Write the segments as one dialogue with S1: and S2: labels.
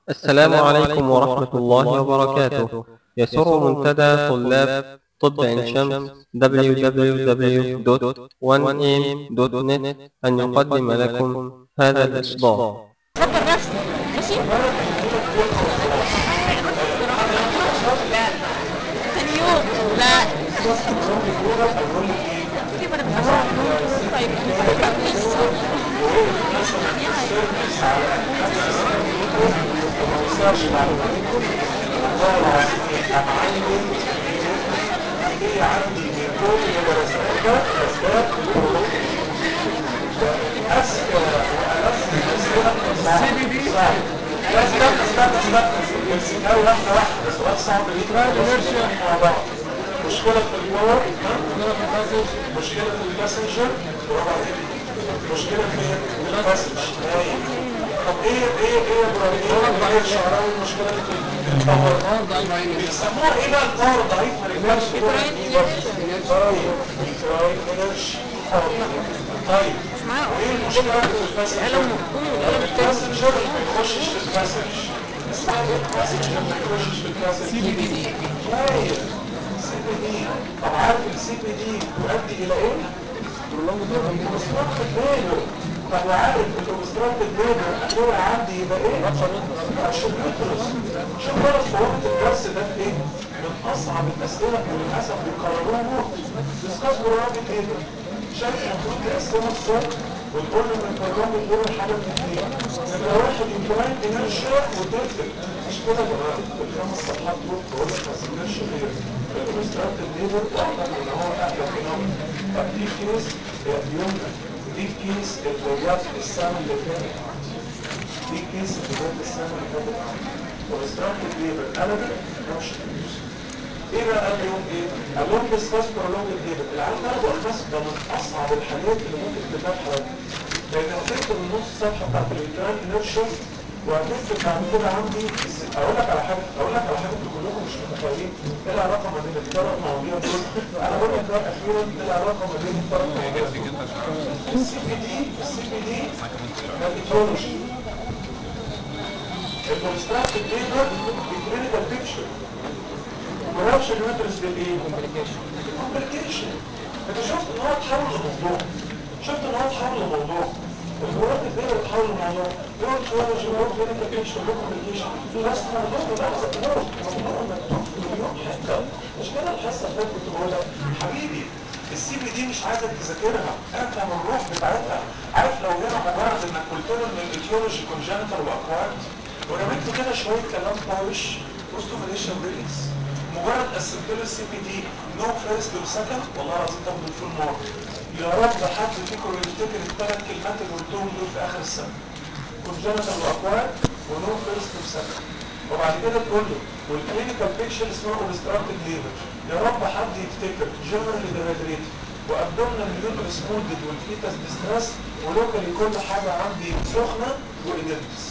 S1: السلام عليكم ورحمة الله وبركاته يسر منتدى طلاب طب عين شمس www.1am.net أن يقدم لكم هذا الإصدار
S2: فكر نفسك ماشي لا تاني يوم لا كيف انا بتعمل طيب
S3: هي عندي من كل درساتها اسباب اذكى والذ الاسئله صعب بس لا استنى استنى استنى واحده واحده سؤال صعب جدا مع بعض مشكله في الباور مشكله في الباسنجر برافو عليك مشكله في الباسنج طب ايه ايه ايه يا ابراهيم ايه الشعراوي المشكله في الباور بيسموها ايه بقى الباور ضعيف ما رجعش طيب
S2: معايا
S3: وايه المشكله في الباسنجر
S2: القلم مقطوع والقلم التاني
S3: الباسنجر ما يخشش في الباسنج اسمها ايه الباسنجر ما يخشش في الباسنج سي بي دي سي بي دي طب عارف السي بي دي يؤدي الى ايه؟ obstructed labor طب وعارف الاوبستراكتد ليبر هو عندي يبقى ايه؟ عشان يدرس شوف بقى صعوبة الدرس ده في ايه؟ من اصعب الاسئلة اللي للاسف بيكرروها ديسكاس برامج ايه ده؟ شايف المفروض تقسمه ازاي؟ وتقول له من برامج ايه حاجة من اثنين نمرة واحد يمكن انرشيا وتقفل مش كده بقى الخمس صفحات دول بقول لك ما تسميش غير الاوبستراكتد ليبر واعتقد ان هو اهدى فينومين طب دي كيس يوم دي كيس اللي جت السنة اللي فاتت دي كيس اللي جت السنة اللي فاتت والاستراكتد ليبر قلبت مش ايه بقى قال يوم ايه؟ قال لهم ديسكاس برولوج الليبر العيال ده الناس ده من اصعب الحاجات اللي ممكن تبقى في حياتك لان هتكتب النص صفحه بتاعت الانترنال انرشيا وهتكتب بعد كده عندي اقول لك على حاجه اقول لك على حاجه انتوا كلكم مش متخيلين ايه العلاقه ما بين الثلاث مواضيع دول انا بقول لك بقى اخيرا ايه العلاقه ما بين الثلاث مواضيع دول السي بي دي السي بي دي ميثودولوجي الكونستراكتد ليبر الكلينيكال بيكتشر ورابشن يدرس بالايه؟ كومبليكيشن انت شفت ان هو اتحول لموضوع شفت ان هو اتحول لموضوع الجوات الدنيا اتحول لموضوع يقول كيولوجي ويقول كلينيكال بيكتشر ويقول كومبليكيشن بس موضوع ده موضوع مكتوب في مليون حته مش كده الحصه اللي فاتت كنت بقول لك حبيبي السي بي دي مش عايزك تذاكرها افهم الروح بتاعتها عارف لو هنا مجرد انك قلت له ان الايتيولوجي كونجنتال واكوارد ورميت له كده شويه كلام طايش اوستوميليشن ريليكس مجرد قسمت له السي بي دي نو فيرست وسكند والله العظيم تاخد الفول مارك يا رب حد فيكم يفتكر الثلاث كلمات اللي قلتهم دول في اخر السنه كونجنتال واكوارد ونو فيرست وسكند وبعد كده تقول له والكلينيكال بيكشر اسمها اوبستراكتد ليبر يا رب حد يفتكر جنرال ديهايدريت وابدومينال يوترس مولدد والفيتس ديستريس ولوكالي كل حاجه عندي سخنه وإيدنتس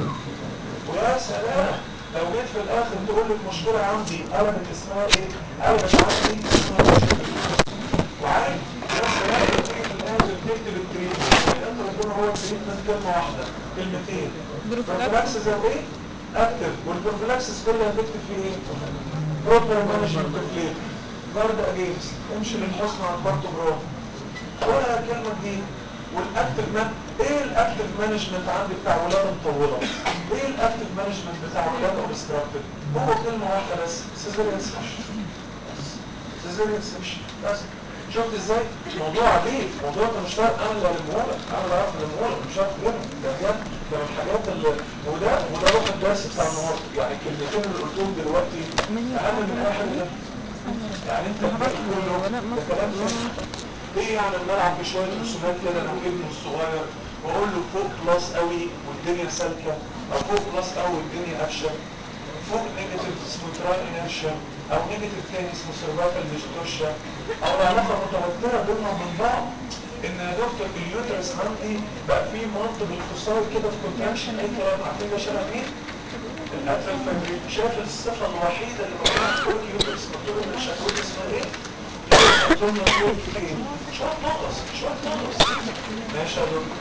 S3: ويا سلام لو جيت في الاخر تقول لي المشكله عندي قلبت اسمها ايه؟ قلبت عندي اسمها وعارف يا سلام تيجي في الاخر تكتب التريتمنت انت ربنا هو التريتمنت كلمه واحده كلمتين بروفلاكسس او ايه؟ اكتف والبروفلاكسس كلها هتكتب فيه ايه؟ بروبر مانجمنت اوف ليبر جارد اجينست امشي للحسن على البارتو برافو ولا كلمه جديده والاكتف مان ايه الاكتف مانجمنت عندي بتاع ولاده مطوله ايه الاكتف مانجمنت بتاع ولاده اوبستراكتد هو كلمه واحده بس سيزيريان سكشن سيزيريان سكشن بس شفت ازاي موضوع عجيب موضوع انت مش فاهم انا اللي المولك انا اللي عارف المولك مش عارف كده ده بجد ده من الحاجات اللي وده وده روح الدرس بتاع النهارده يعني الكلمتين اللي قلتهم دلوقتي اهم من اي حاجه تانية. يعني انت بتقول كله ده كلام فارغ. ايه يعني ان العب بشويه رسومات كده انا وابني الصغير واقول له فوق بلس قوي والدنيا سالكه او فوق بلس قوي والدنيا قفشه فوق نيجاتيف اسمه تراي انرشيا او نيجاتيف تاني اسمه سيرفايكال ديستورشيا او العلاقه متوتره بينهم من بعض ان يا دكتور اليوترس عندي بقى فيه منطق انفصال كده في كونتراكشن اي كلام عارفين ده شبه مين؟ القتل الفبريل شايف الصفه الوحيده اللي موجوده في كل اليوترس مكتوب ان الشكوت اسمها ايه؟ شوية نقص شوية نقص ماشي يا دكتور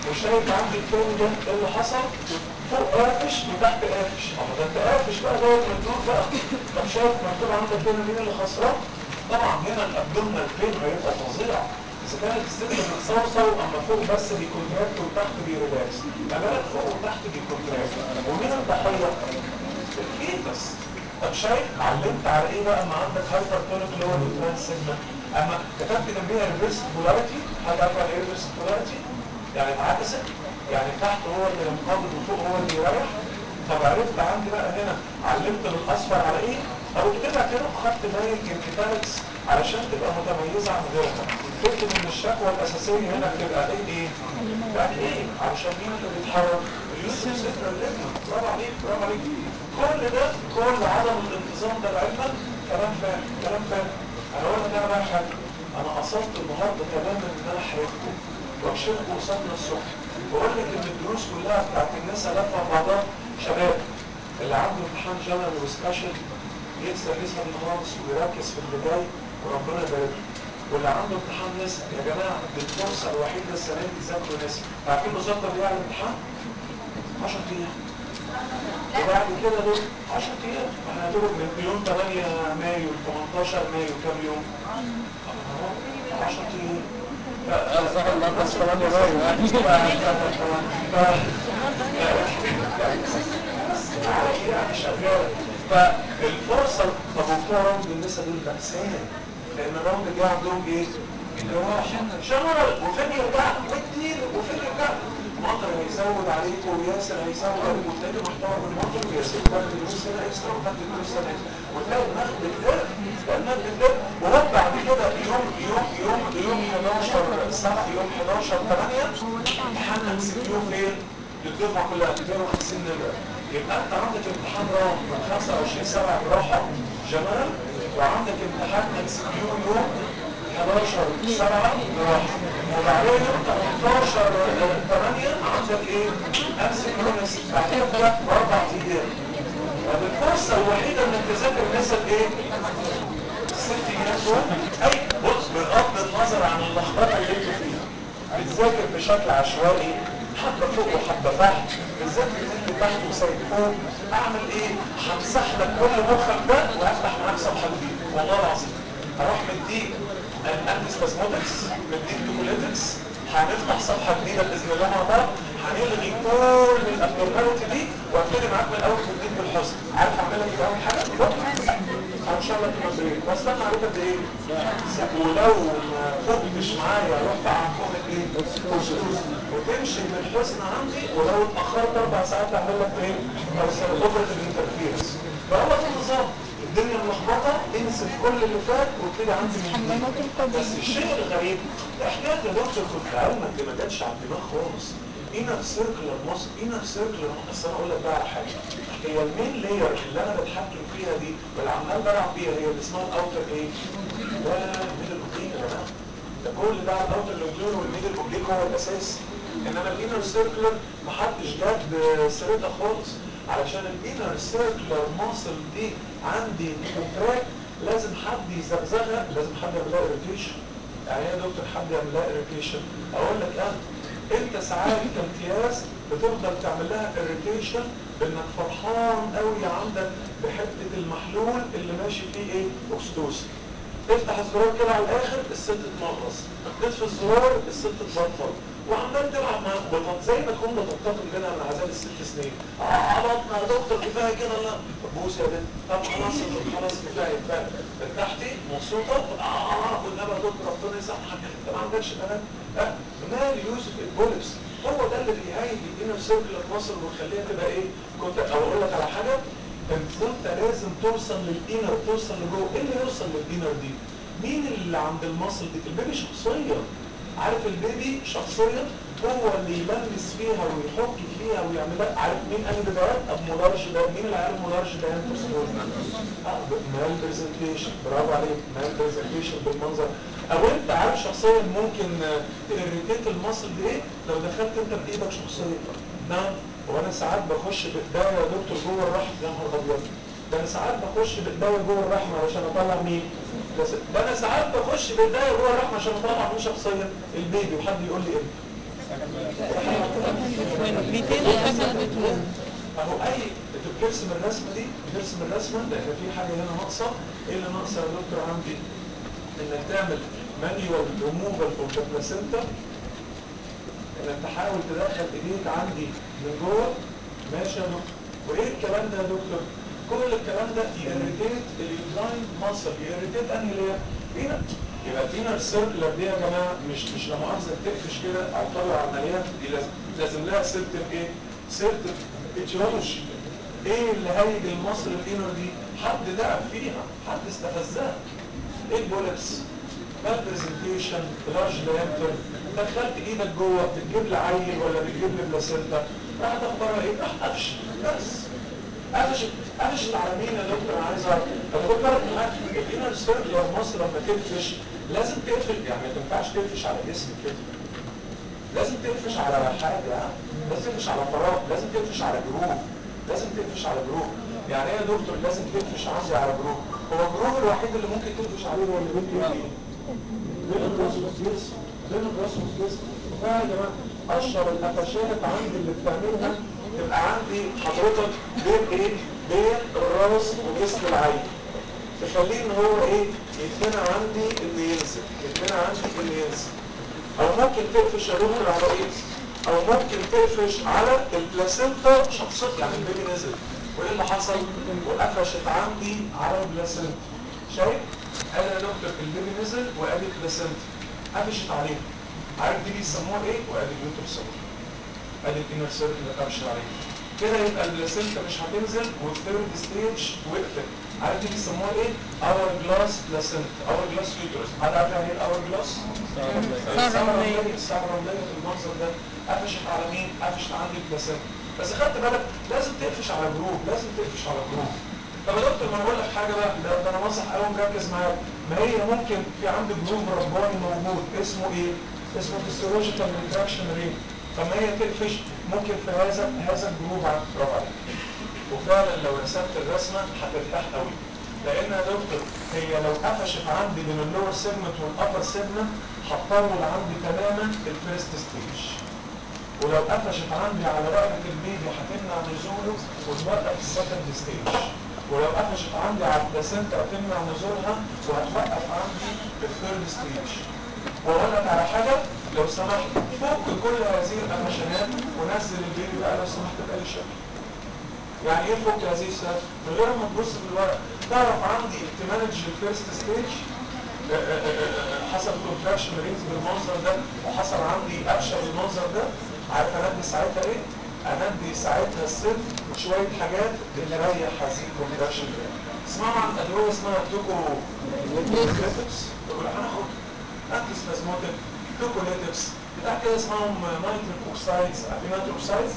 S3: وشايف عندي التاني ده ايه اللي حصل فوق قافش وتحت قافش اما ده انت قافش بقى جوه المدلول بقى طب شايف مكتوب عندك هنا مين اللي خسران طبعا هنا الابدومينال بين هيبقى فظيع اذا كانت الست بتصوصو اما فوق بس بيكونتراكت وتحت بيريلاكس اما لك فوق وتحت بيكونتراكت ومين الضحيه الفيتس طب شايف علمت على ايه بقى اما عندك هايبر تونيك لور ترانس سيجنال اما كتبت جنبيها ريفرس بولاريتي حد عارف يعني ايه ريفرس بولاريتي يعني اتعكست يعني تحت هو اللي ينقبض وفوق هو اللي يريح طب عرفت عندي بقى هنا علمت بالاصفر على ايه او اكتبها كده بخط باين كيميكالكس علشان تبقى متميزه عن غيرها فكره ان الشكوى الاساسيه هنا بتبقى ايه ايه يعني ايه علشان مين اللي بيتحرك اليوسف سيجنال ليجمنت برافو عليك برافو عليك كل ده كل عدم الانتظام ده لعلما كلام فاهم كلام فاهم انا اقول لك انا بقى حاجه انا قصدت النهارده تماما ان انا احرجكم واكشفكم قصادنا الصبح واقول لك ان الدروس كلها بتاعت الناس لفه بعضها شباب اللي عنده امتحان جنرال وسبيشال ينسى الاسم دي خالص ويركز في اللي جاي وربنا يبارك له. واللي عنده امتحان نسب يا جماعه دي الفرصه الوحيده السنه دي تذاكروا نسب عارفين بالظبط اللي على الامتحان 10 ايام وبعد كده دول 10 ايام احنا دول من يوم 8 مايو ل 18 مايو كام يوم؟ 10 ايام
S4: صح النهارده مش 8 مايو
S3: يعني شغاله فالفرصه طب وبتوع راوند النساء دول بأسان لان الراوند جه عندهم ايه؟ جراحه جنرال وفين يرجع والدين وفين يرجع مطر هيزود عليكم وياسر هيزود عليكم وتلاقي محتوى بالمطر وياسر تاخد دروس هنا اكسترا وتاخد دروس هنا اكسترا وتلاقي دماغ بتدر تلاقي دماغ بتدر وهوب بعد كده يوم يوم يوم يوم 11 7 يوم 11 8 امتحان هنسيبه فين؟ للدفعه كلها 250 نمره يبقى انت عندك امتحان راوند من 25 7 جراحه جنرال وعندك امتحان اكسكيو يوم 11 7 جراحه وبعدين يوم 18 8 عندك ايه؟ امسكيونس بعد كده اربع ايام طب الفرصه الوحيده انك تذاكر نسب ايه؟ ست ايام دول اي بص بغض النظر عن اللخبطه اللي انتوا فيها بتذاكر بشكل عشوائي حبه فوق وحبه تحت بتذاكر اللي تحت وسايب فوق اعمل ايه؟ همسح لك كل مخك ده وافتح معاك صفحه جديده والله العظيم اروح مديك الانتي سبازموتكس مديك دوكوليتكس هنفتح صفحه جديده باذن الله مع بعض هنلغي كل الابنورماليتي دي وابتدي معاك من الاول وجديد بالحزن عارف اعمل لك ايه اول حاجه؟ ان شاء الله تبقى بريك واستنى عليك قد ايه؟ ولو ما فوقتش معايا رحت عن فوق ايه؟ وتمشي بالحزن عندي ولو اتاخرت اربع ساعات اعمل لك ايه؟ اوبرت الانترفيرنس فهو ده النظام الدنيا ملخبطه انسف كل اللي فات وابتدي عندي من جديد بس الشيء الغريب حكايه يا دكتور كنت علمك دي ما جاتش على الدماغ خالص انر سيركلر مصر انر سيركلر بس انا اقول لك بقى على حاجه هي المين لاير اللي انا بتحكم فيها دي واللي عمال بلعب بيها هي اللي اسمها الاوتر ايه؟ ولا ميدل اوبليك يا جماعه ده كل ده الاوتر لوبيول والميدل اوبليك هو الاساس انما الانر سيركلر محدش جاب سيرتها خالص علشان الانر سيركلر ماسل دي عندي كونتراكت لازم حد يزغزغها لازم حد يعمل لها اريتيشن يعني ايه يا دكتور حد يعمل لها اريتيشن اقول لك انا انت ساعات كامتياز بتفضل تعمل لها اريتيشن بانك فرحان قوي عندك بحته المحلول اللي ماشي فيه ايه اوكستوس تفتح الزرار كده على الاخر الست تمغص تطفي الزرار الست تبطل وعمال تلعب مع بطل زي ما تكون بتطلق كده من عذاب الست سنين اه بطنه يا دكتور كفايه كده لا بوس يا بنت طب خلاص يا دكتور خلاص كفايه كفايه ارتحتي مبسوطه اه والنبي يا دكتور ربنا يسامحك انت ما عندكش بنات لا مال يوسف البوليس هو ده اللي بيهيج الانر سيركل مصر ويخليها تبقى ايه كنت او اقول لك على حاجه انت لازم توصل للانر توصل لجوه ايه اللي يوصل للانر دي مين اللي عند المصل دي البيبي شخصيا عارف البيبي شخصيا هو اللي يلمس فيها ويحك فيها ويعملها عارف مين قال بدايات اب مولارج ده مين اللي عارف مولارج ده انت مال برزنتيشن برافو عليك مال برزنتيشن بالمنظر او انت عارف شخصيا ممكن تريتيت المصل دي ايه لو دخلت انت بايدك شخصيا نعم وانا ساعات بخش بايديا يا دكتور جوه الرحم يا نهار ابيض ده انا ساعات بخش بايديا جوه الرحم علشان اطلع مين ده انا ساعات بخش بايديا جوه الرحم عشان اطلع مين شخصيا البيبي وحد يقول لي ايه
S2: بيتين سكند توين
S3: اهو اي انت بترسم الرسمه دي بترسم الرسمه لان في حاجه هنا ناقصه ايه اللي ناقصه يا دكتور عندي انك تعمل مانيوال ريموفال اوف ذا بلاسينتا انك تحاول تدخل ايديك عندي من جوه ماشي يا دكتور وايه الكلام ده يا دكتور كل الكلام ده يريتيت اليوتراين ماسل يريتيت انهي لير هنا يبقى الفينر سيركلر دي يا جماعه مش مش لا مؤاخذه تقفش كده او تطلع عمليات دي لازم لازم لها سيرتف ايه؟ سيرتف اتيولوجي ايه اللي هيج المصل الانر دي؟ حد دعب فيها حد استفزها ايه البولكس؟ مال برزنتيشن لارج دايمتر دخلت ايدك جوه بتجيب لي عيل ولا بتجيب لي بلاسينتا راح تختارها ايه؟ راح قفش بس قفشت قفشت على مين يا دكتور انا عايز اعرف طب خد بالك من حاجه الانر سيركلر مصر لما تقفش لازم تقفل يعني ما تنفعش تقفش على جسم كده لازم تقفش على حاجه ها؟ لازم تقفش على فراغ لازم تقفش على جروف لازم تقفش على جروف يعني ايه يا دكتور لازم تقفش عندي على جروف هو الجروف الوحيد اللي ممكن تقفش عليه هو اللي بين ايه بين الراس والجسم بين الراس والجسم فيا جماعه اشهر القفشات عندي اللي بتعملها تبقى عندي حضرتك بين ايه بين الراس وجسم العين تخليه ان هو ايه يتمنع عندي اللي ينزل يتمنع عندي اللي ينزل او ممكن تقفش يا دكتور على ايه او ممكن تقفش على البلاسينتا شخصيا يعني البيبي نزل وايه اللي حصل وقفشت عندي على البلاسينتا شايف ادي يا دكتور البيبي نزل وادي البلاسينتا قفشت عليه عارف دي بيسموها ايه وادي اليوترسون ادي الانر سيركل اللي قفشت عليه كده يبقى البلاسينتا مش هتنزل والثيرد ستيج وقفت عارف دي بيسموها ايه اور جلاس بلاسينتا اور جلاس يوترس حد عارف يعني ايه اور جلاس السمرة الرملية السمرة الرملية في المنظر ده قفشت على مين؟ قفشت عندي البلاسينتا بس خدت بالك لازم تقفش على جروب لازم تقفش على جروب طب يا دكتور ما انا اقول لك حاجه بقى ده, ده انا ناصح قوي مركز معاك ما هي ممكن في عندي جروب رباني موجود اسمه ايه؟ اسمه فيسيولوجيكال ريتراكشن ريت طب ما هي تقفش ممكن في هذا هذا الجروب عندك برافو عليك وفعلا لو رسمت الرسمه هترتاح قوي لان يا دكتور هي لو قفشت عندي من اللور سيجمنت والابر سيجمنت هتطول عندي تماما الفيرست ستيج ولو قفشت عندي على رقبه البيبي هتمنع نزوله وتوقف السكند ستيج ولو قفشت عندي على البلاسينتا هتمنع نزولها وهتوقف عندي الثيرد ستيج واقول لك على حاجه لو سمحت فك كل هذه القفشانات ونزل البيبي بقى لو سمحت باي شكل يعني ايه فك هذه السنة؟ من غير ما تبص في الورق تعرف عندي تمانج الفيرست ستيج حصل كونتراكشن رينز بالمنظر ده وحصل عندي قفشه بالمنظر ده عارف اندي ساعتها ايه؟ اندي ساعتها الست شويه حاجات تريح هذه الكونتراكشن اسمعوا عن ادويه اسمها توكو ليتكس تقول هناخد انتي سبازموتيك توكو ليتكس بتاع كده اسمهم نايتريك اوكسايدز عارفين نايتريك اوكسايدز؟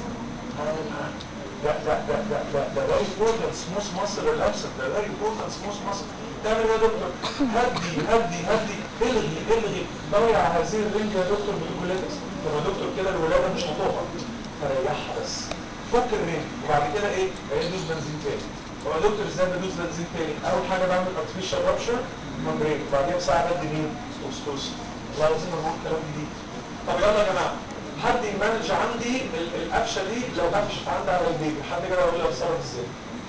S3: ده ده ده ده ده ده ده important smooth muscle relaxant ده very important smooth muscle تعمل ايه يا دكتور؟ هدي هدي هدي الغي الغي ضيع هذه الرنج يا دكتور بالكوليتكس طب يا دكتور كده الولاده مش هتقف فريحها بس فك الرنج وبعد كده ايه؟ هيدوس بنزين تاني هو يا دكتور ازاي بدوس بنزين تاني؟ اول حاجه بعمل artificial rupture ممبرين وبعدين بساعه بدي مين؟ اوسكوس والله لازم اقول كلام جديد طب يلا يا جماعه حد يمانج عندي ال- القفشه دي لو قفشت عندي على البيبي حد كده يقول لي اتصرف ازاي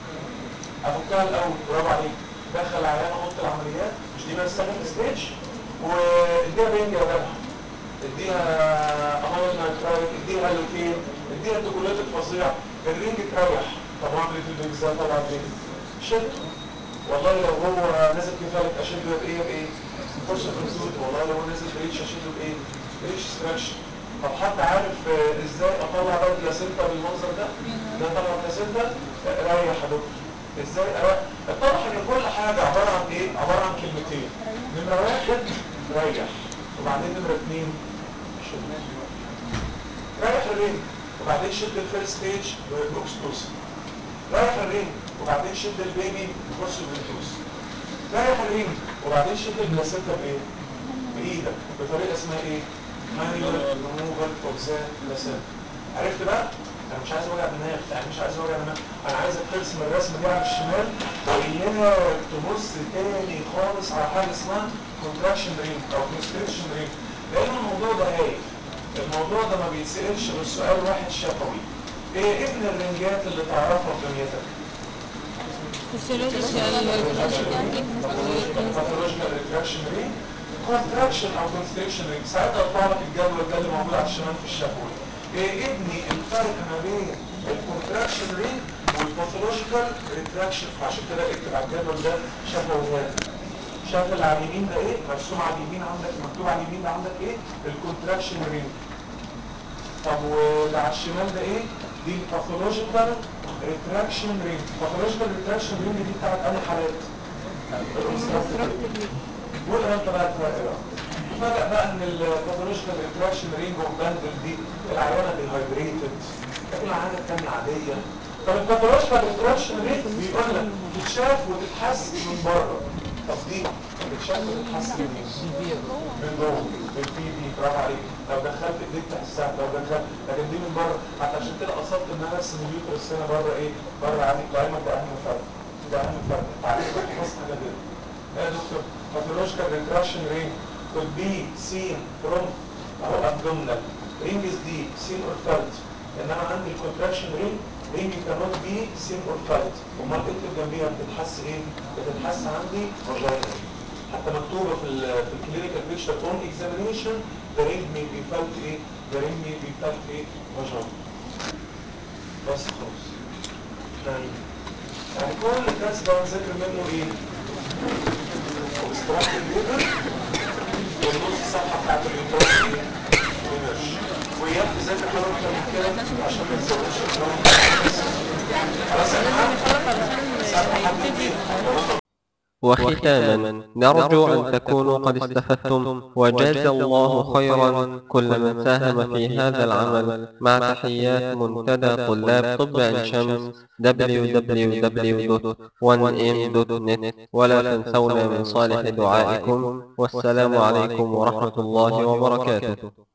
S3: افكها الاول برافو عليك دخل عيان اوضه العمليات مش دي بقى السكند ستيج واديها بينج يا جدع اديها امايل نايترايت اديها لوكين اديها توكولاتيك فظيع الرينج تريح طب اعمل ايه في البيبي ازاي طبعا البيبي شد والله لو هو نازل كفايه اشده بايه بايه فرصه الخدود والله لو هو نازل بريتش اشده بايه بريتش ستراكشن طب حد عارف آه، ازاي اطلع بقى البلاسينتا بالمنظر ده؟ ده طبعا البلاسينتا آه، ريح يا دكتور ازاي اريح؟ اتضح ان كل حاجه عباره عن ايه؟ عباره عن كلمتين نمره واحد ريح وبعدين نمره اثنين شد ريح الرينج وبعدين شد الفيرست ستيج بالاكستوس ريح الرينج وبعدين شد البيبي بص بالفلوس ريح الرينج وبعدين شد البلاسينتا بايه؟ بايدك بطريقه اسمها ايه؟ مانيوال ريموفال اوف ذا بلاسينتا عرفت بقى؟ انا مش عايز وجع دماغ يعني مش عايز وجع دماغ انا عايزك ترسم الرسمه دي على الشمال وإياك تبص تاني خالص على حاجه اسمها كونتراكشن رينج او كونستريكشن رينج لان الموضوع ده هايف الموضوع ده ما بيتسالش غير سؤال واحد شفوي ايه ابن الرنجات اللي تعرفها في دنيتك باثولوجيكال ريتراكشن رينج كونتراكشن او كونستريكشن رينج ساعتها يطلع لك الجدول ده اللي موجود على الشمال في الشفوي ايه ابني الفرق ما بين الكونتراكشن رينج والباثولوجيكال ريتراكشن عشان كده اكتب على الجدول ده شفويات شايف اللي على اليمين ده ايه مرسوم على اليمين عندك مكتوب على اليمين ده عندك ايه الكونتراكشن رينج طب واللي على الشمال ده ايه دي الباثولوجيكال ريتراكشن رينج الباثولوجيكال ريتراكشن رينج دي بتاعت انهي حالات واقرا انت بقى الفرق بقى الفرق بقى ان الباثولوجيكال ريتراكشن رينج وباندل دي العيانه ديهايدريتد لكن العيانه الثانيه عاديه طب الباثولوجيكال ريتراكشن رينج بيقول لك تتشاف وتتحس من بره طب دي تتشاف وتتحس من ايه؟ من جوه بالبي بي برافو عليك لو دخلت ايديك تحسها لو دخلت لكن دي من بره حتى عشان كده قصدت ان انا ارسم اليوترس هنا بره ايه؟ بره عندي لعلمك ده اهم فرق ده اهم فرق تعالى بص حاجه كده يا دكتور pathological retraction ring could be seen from أو abdominal ring is deep seen or felt إنما عندي contraction ring ring cannot be seen or felt وما تكتب جنبيها بتتحس إيه؟ بتتحس عندي vagina حتى مكتوبة في ال في الكلينيكال بيكتشر on examination the ring may be felt إيه؟ the ring may be felt إيه؟ vagina بس خلاص يعني يعني كل الدرس ده نذاكر منه إيه؟ استراحة الليبر والنص الصفحة بتاعت الانتراكشن انرجي وياك تذاكر حاجة أكتر من كده عشان ما تزودش خلاص يا جماعة ساعة حد يديك
S1: وختاما نرجو أن تكونوا قد استفدتم وجاز الله خيرا كل من ساهم في هذا العمل مع تحيات منتدى طلاب طب عين شمس www.1m.net ولا تنسونا من صالح دعائكم والسلام عليكم ورحمة الله وبركاته